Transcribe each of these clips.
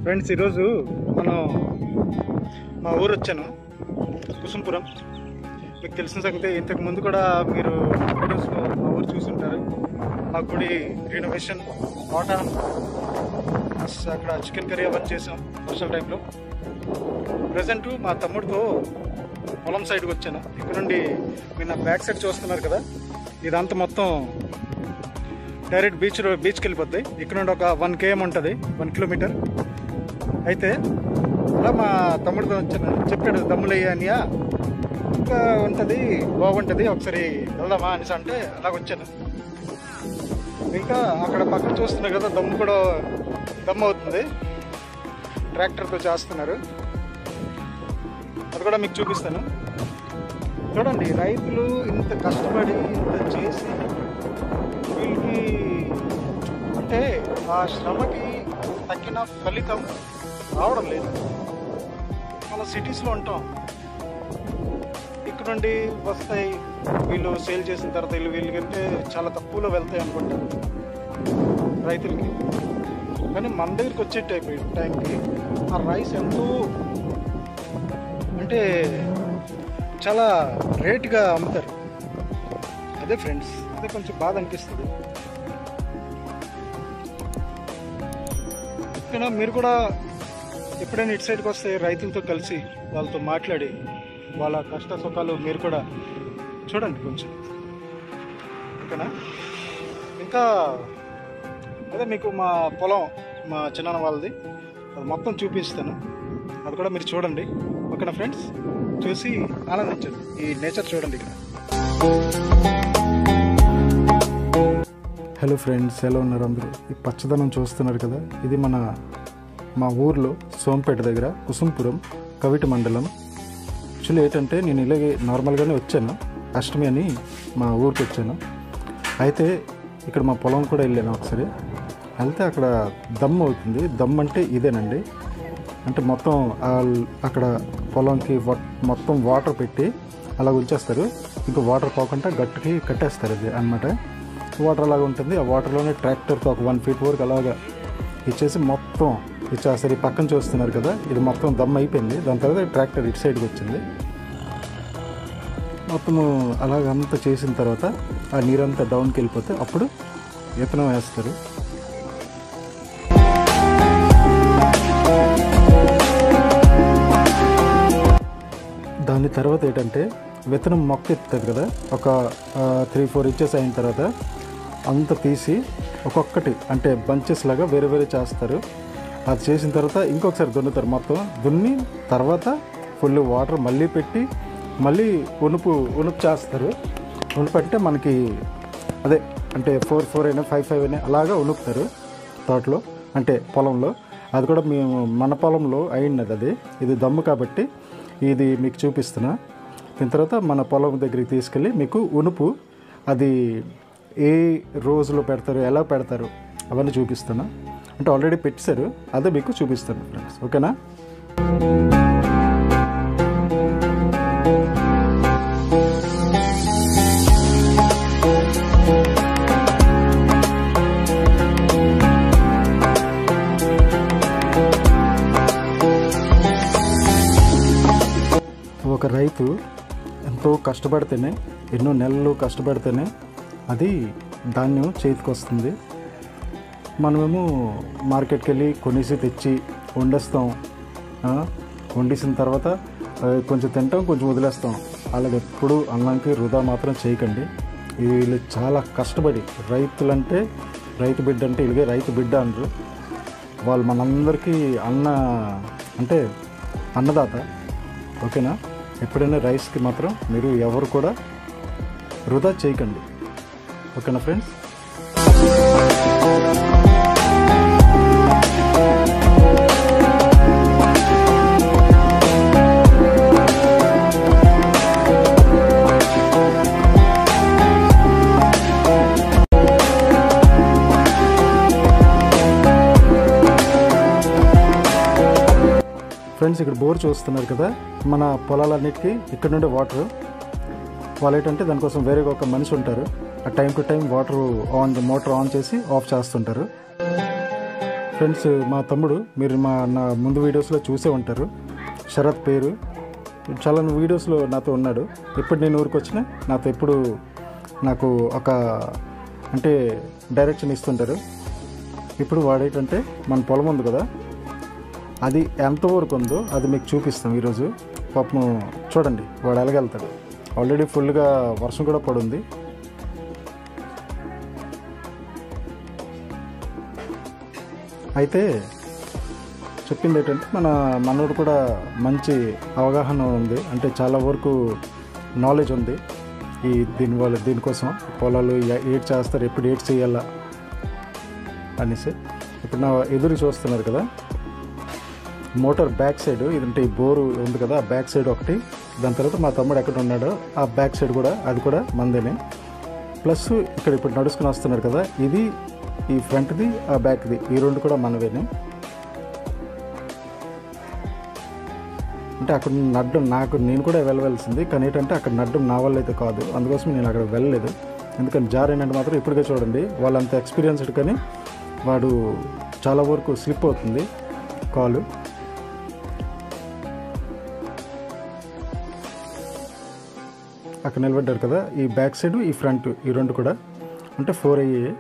friends ఈరోజు మనం మా ఊరు వచ్చాను కుసుంపురం మీకు తెలిసిన సంగతి ఇంతకు ముందు కూడా మీరు వీడియోస్లో మా ఊరు చూసుంటారు మా గుడి రినోవేషన్ కోట ప్లస్ అక్కడ చికెన్ కర్రీ అవన్నీ చేసాం వర్షాల టైంలో ప్రజెంట్ మా తమ్ముడితో పొలం సైడ్కి వచ్చాను ఇక్కడ నుండి మీరు నా బ్యాక్ సైడ్ చూస్తున్నారు కదా ఇదంతా మొత్తం డైరెక్ట్ బీచ్ బీచ్కి వెళ్ళిపోద్ది ఇక్కడ నుండి ఒక వన్ కేఎం ఉంటుంది వన్ కిలోమీటర్ అయితే అలా మా తమ్ముడితో వచ్చాను చెప్పాడు దమ్ములయ్య అనియా ఇంకా ఉంటుంది బాగుంటుంది ఒకసారి వెళ్దామా అనేసి అంటే అలాగ వచ్చాను ఇంకా అక్కడ పక్కన చూస్తున్నారు కదా దమ్ము కూడా దమ్ము అవుతుంది ట్రాక్టర్తో చేస్తున్నారు అది కూడా మీకు చూపిస్తాను చూడండి రైతులు ఇంత కష్టపడి ఇంత చేసి వీళ్ళకి అంటే ఆ శ్రమకి తగ్గిన ఫలితం రావడం లేదు మన సిటీస్లో ఉంటాం ఇక్కడ నుండి వస్తాయి వీళ్ళు సేల్ చేసిన తర్వాత వీళ్ళు వీళ్ళకంటే చాలా తక్కువలో వెళ్తాయి అనుకుంటారు రైతులకి కానీ మన దగ్గరికి వచ్చే టైం టైంకి ఆ రైస్ ఎంతో అంటే చాలా రేట్గా అమ్ముతారు అదే ఫ్రెండ్స్ అదే కొంచెం బాధ అనిపిస్తుంది ఇక్కడ మీరు కూడా ఎప్పుడైనా ఇటు సైడ్కి వస్తే రైతులతో కలిసి వాళ్ళతో మాట్లాడి వాళ్ళ కష్ట సుఖాలు మీరు కూడా చూడండి కొంచెం ఓకేనా ఇంకా అదే మీకు మా పొలం మా చిన్నాన్న వాళ్ళది అది మొత్తం చూపిస్తాను అది కూడా మీరు చూడండి ఓకేనా ఫ్రెండ్స్ చూసి ఆనందించండి ఈ నేచర్ చూడండి ఇక్కడ హలో ఫ్రెండ్స్ ఎలా ఉన్నారు అందరూ ఈ పచ్చదనం చూస్తున్నారు కదా ఇది మన మా ఊర్లో సోంపేట దగ్గర కుసుంపురం కవిటి మండలం యాక్చువల్లీ ఏంటంటే నేను ఇలాగే నార్మల్గానే వచ్చాను అష్టమి అని మా ఊరికి వచ్చాను అయితే ఇక్కడ మా పొలం కూడా వెళ్ళాను ఒకసారి వెళ్తే అక్కడ దమ్ అవుతుంది దమ్ అంటే ఇదేనండి అంటే మొత్తం ఆ- అక్కడ పొలంకి వా- మొత్తం వాటర్ పెట్టి అలా ఉంచేస్తారు ఇంకా వాటర్ పోకుండా గట్టుకి కట్టేస్తారు అది అనమాట వాటర్ అలాగా ఉంటుంది ఆ వాటర్లోనే ట్రాక్టర్తో ఒక వన్ ఫీట్ వరకు అలాగా ఇచ్చేసి మొత్తం ఇచ్చేస్తారు ఈ పక్కన చూస్తున్నారు కదా ఇది మొత్తం దమ్ అయిపోయింది దాని తర్వాత ట్రాక్టర్ ఇటు సైడ్కి వచ్చింది మొత్తము అలాగంతా చేసిన తర్వాత ఆ నీరంతా డౌన్కి వెళ్ళిపోతే అప్పుడు విత్తనం వేస్తారు దాని తర్వాత ఏంటంటే విత్తనం మొక్క ఎత్తుతుంది కదా ఒక త్రీ ఫోర్ ఇంచెస్ అయిన తర్వాత అంత తీసి ఒక్కొక్కటి అంటే బంచెస్ లాగా వేరే వేరే చేస్తారు అది చేసిన తర్వాత ఇంకొకసారి దున్నుతారు మొత్తం దున్ని తర్వాత ఫుల్ వాటర్ మళ్ళీ పెట్టి మళ్ళీ ఉనుపు ఉనుపు చేస్తారు ఉనుపు అంటే మనకి అదే అంటే ఫోర్ ఫోర్ అయినా ఫైవ్ ఫైవ్ అయినా అలాగా ఉనుపుతారు తోటలో అంటే పొలంలో అది కూడా మేము మన పొలంలో అయినది అది ఇది దమ్ము కాబట్టి ఇది మీకు చూపిస్తున్నా దీని తర్వాత మన పొలం దగ్గరికి తీసుకెళ్ళి మీకు ఉనుపు అది ఏ రోజులో పెడతారు ఎలా పెడతారు అవన్నీ చూపిస్తాను అంటే ఆల్రెడీ పెట్టారు అదే మీకు చూపిస్తాను ఫ్రెండ్స్ ఓకేనా ఒక రైతు ఎంతో కష్టపడితేనే ఎన్నో నెలలు కష్టపడితేనే అది ధాన్యం చేతికి వస్తుంది మనమేమో మార్కెట్కి వెళ్ళి కొనేసి తెచ్చి వండేస్తాం ఆ, వండేసిన తర్వాత ఆ, కొంచెం తింటాం కొంచెం వదిలేస్తాం అలాగ ఎప్పుడు అన్నంకి వృధా మాత్రం చేయకండి వీళ్ళు చాలా కష్టపడి రైతులంటే రైతు బిడ్డ అంటే ఇలాగే రైతు బిడ్డ అంటారు వాళ్ళు మనందరికీ అన్న అంటే అన్నదాత ఓకేనా ఎప్పుడైనా రైస్కి మాత్రం మీరు ఎవరు కూడా వృధా చేయకండి ఓకేనా ఫ్రెండ్స్ ఫ్రెండ్స్ ఇక్కడ బోర్ చూస్తున్నారు కదా మన పొలాలన్నిటికీ ఇక్కడ నుండి వాటర్ వాళ్ళు ఏంటంటే దానికోసం వేరే ఒక మనిషి ఉంటారు ఆ time to time water on motor on చేసి ఆఫ్ చేస్తుంటారు ఫ్రెండ్స్ మా తమ్ముడు మీరు మా నా ముందు వీడియోస్లో చూసే ఉంటారు శరత్ పేరు చాలా వీడియోస్లో నాతో ఉన్నాడు ఎప్పుడు నేను ఊరికి వచ్చినా నాతో ఎప్పుడు నాకు ఒక అంటే డైరెక్షన్ ఇస్తుంటారు ఇప్పుడు వాడేటంటే మన పొలం ఉంది కదా అది ఎంతవరకు ఉందో అది మీకు చూపిస్తాం ఈరోజు పాపం చూడండి వాడు ఎలాగెళ్తాడు ఆల్రెడీ ఫుల్గా వర్షం కూడా పడుంది అయితే చెప్పింది ఏంటంటే మన మనోడు కూడా మంచి అవగాహన ఉంది అంటే చాలా వరకు నాలెడ్జ్ ఉంది ఈ దీని వల్ల దీనికోసం పొలాలు ఏ- ఏడ్ చేస్తారు ఎప్పుడు ఏడ్ చేయాలా అనేసి ఇప్పుడు నా ఎదురు చూస్తున్నారు కదా మోటార్ బ్యాక్ సైడ్ ఇదంటే ఈ బోరు ఉంది కదా ఆ బ్యాక్ సైడ్ ఒకటి దాని తర్వాత మా తమ్ముడు ఎక్కడ ఉన్నాడో ఆ బ్యాక్ సైడ్ కూడా అది కూడా మందేనే ప్లస్ ఇక్కడ ఇప్పుడు నడుచుకుని వస్తున్నారు కదా ఇది ఈ ఫ్రంట్ది ఆ బ్యాక్ది ఈ రెండు కూడా మనవేనే అంటే అక్కడ నడ్డం నాకు నేను కూడా వెళ్ళవలసింది కానీ ఏంటంటే అక్కడ నడ్డం నా వల్ల అయితే కాదు అందుకోసం నేను అక్కడ వెళ్ళలేదు ఎందుకని జారైనట్టు మాత్రం ఇప్పటికే చూడండి వాళ్ళంత ఎక్స్పీరియన్స్డ్ కానీ వాడు చాలా వరకు స్లిప్ అవుతుంది కాలు అక్కడ నిలబడ్డారు కదా ఈ బ్యాక్ సైడ్ ఈ ఫ్రంట్ ఈ రెండు కూడా అంటే ఫోర్ అయ్యాయి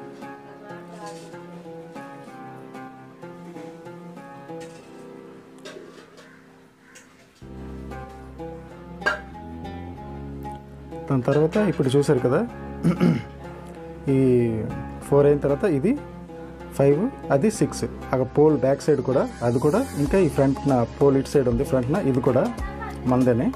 దాని తర్వాత ఇప్పుడు చూశారు కదా ఈ ఫోర్ అయిన తర్వాత ఇది ఫైవ్ అది సిక్స్ అక్కడ పోల్ బ్యాక్ సైడ్ కూడా అది కూడా ఇంకా ఈ ఫ్రంట్న పోల్ ఇటు సైడ్ ఉంది ఫ్రంట్న ఇది కూడా మందేనే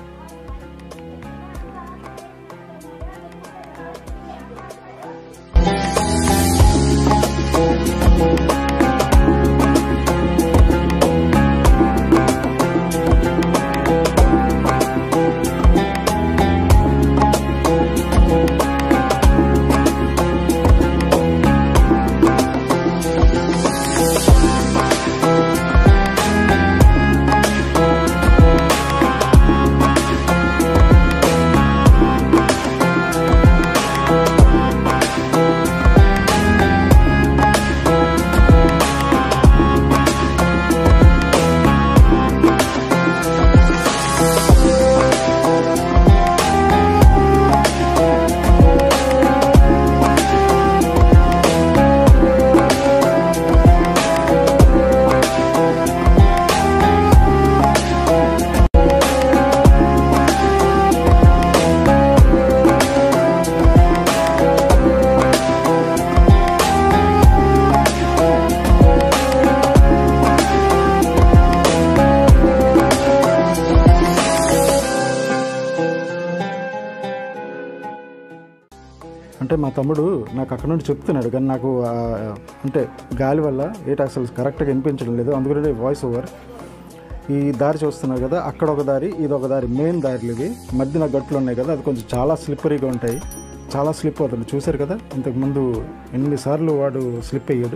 అంటే మా తమ్ముడు నాకు అక్కడ నుండి చెప్తున్నాడు కానీ నాకు ఆ, అంటే గాలి వల్ల ఏట అసలు కరెక్ట్గా వినిపించడం లేదు అందుకనే వాయిస్ ఓవర్ ఈ దారి చూస్తున్నారు కదా అక్కడ ఒక దారి ఇది ఒక దారి మెయిన్ దారులు ఇవి మధ్యన గట్లు ఉన్నాయి కదా అది కొంచెం చాలా స్లిప్పరీగా ఉంటాయి చాలా స్లిప్ అవుతుంది చూశారు కదా ఇంతకుముందు ఎన్నిసార్లు వాడు స్లిప్ అయ్యాడు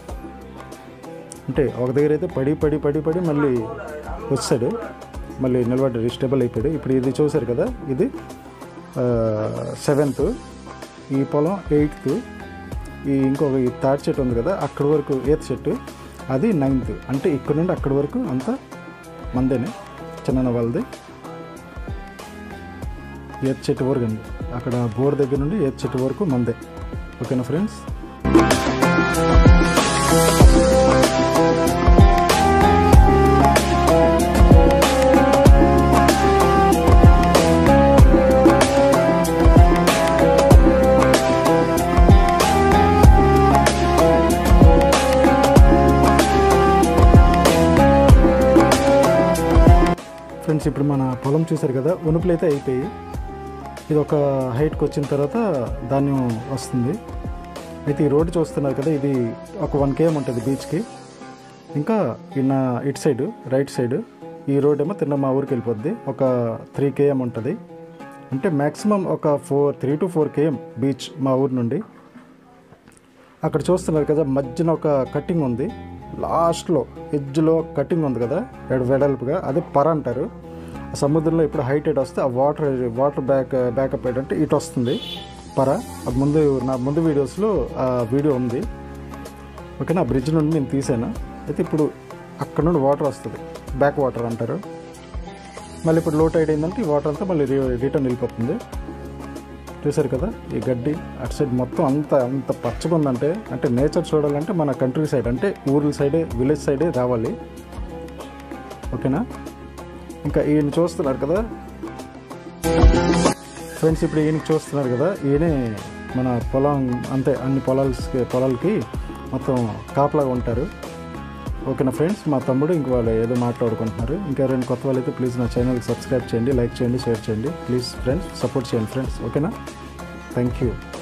అంటే ఒక దగ్గర అయితే పడి పడి పడి పడి మళ్ళీ వచ్చాడు మళ్ళీ నిలబడ్డాడు స్టేబుల్ అయిపోయాడు ఇప్పుడు ఇది చూశారు కదా ఇది సెవెంత్ ఈ పొలం ఎయిత్ ఈ ఇంకొక ఈ థర్డ్ చెట్టు ఉంది కదా అక్కడి వరకు ఎయిత్ చెట్టు అది నైన్త్ అంటే ఇక్కడ నుండి అక్కడి వరకు అంతా మందేనే చిన్న వాళ్ళది ఎయిత్ చెట్టు వరకు అండి అక్కడ బోర్ దగ్గర నుండి ఎయిత్ చెట్టు వరకు మందే ఓకేనా ఫ్రెండ్స్ ఫ్రెండ్స్ ఇప్పుడు మన పొలం చూశారు కదా ఉనుపులు అయితే అయిపోయి ఇది ఒక హైట్కి వచ్చిన తర్వాత ధాన్యం వస్తుంది అయితే ఈ రోడ్డు చూస్తున్నారు కదా ఇది ఒక వన్ కేఎం ఉంటుంది బీచ్కి ఇంకా ఇన్న ఇటు సైడ్ రైట్ సైడ్ ఈ రోడ్ ఏమో తిన్న మా ఊరికి వెళ్ళిపోద్ది ఒక త్రీ కేఎం ఉంటుంది అంటే మ్యాక్సిమం ఒక four three to four KM beach మా ఊరి నుండి అక్కడ చూస్తున్నారు కదా మధ్యన ఒక కట్టింగ్ ఉంది లాస్ట్లో ఎడ్జ్లో కట్టింగ్ ఉంది కదా ఎడ- వెడల్పుగా అదే పర అంటారు ఆ సముద్రంలో ఇప్పుడు హైట్ ఎయిట్ వస్తే ఆ వాటర్ వాటర్ బ్యాక్ బ్యాకప్ ఏంటంటే ఇటు వస్తుంది పర అది ముందు నా ముందు వీడియోస్లో ఆ వీడియో ఉంది ఓకేనా ఆ బ్రిడ్జ్ నుండి నేను తీసాను అయితే ఇప్పుడు అక్కడ నుండి వాటర్ వస్తుంది బ్యాక్ వాటర్ అంటారు మళ్ళీ ఇప్పుడు లో టైడ్ అయిందంటే ఈ వాటర్ అంతా మళ్ళీ రి- రిటర్న్ వెళ్ళిపోతుంది చూసారు కదా ఈ గడ్డి అటు సైడ్ మొత్తం అంత అంత పచ్చగా ఉందంటే అంటే నేచర్ చూడాలంటే మన కంట్రీ సైడ్ అంటే ఊర్ల సైడే విలేజ్ సైడే రావాలి ఓకేనా ఇంకా ఈయన చూస్తున్నారు కదా ఫ్రెండ్స్ ఇప్పుడు ఈయనకి చూస్తున్నారు కదా ఈయనే మన పొలం అంతే అన్ని పొలాలకి పొలాలకి మొత్తం కాపలాగా ఉంటారు ఓకేనా ఫ్రెండ్స్ మా తమ్ముడు ఇంక వాళ్ళు ఏదో మాట్లాడుకుంటున్నారు ఇంకా రెండు కొత్త వాళ్ళు అయితే ప్లీజ్ నా ఛానల్కి సబ్స్క్రైబ్ చేయండి లైక్ చేయండి షేర్ చేయండి ప్లీజ్ ఫ్రెండ్స్ సపోర్ట్ చేయండి ఫ్రెండ్స్ ఓకేనా థ్యాంక్ యూ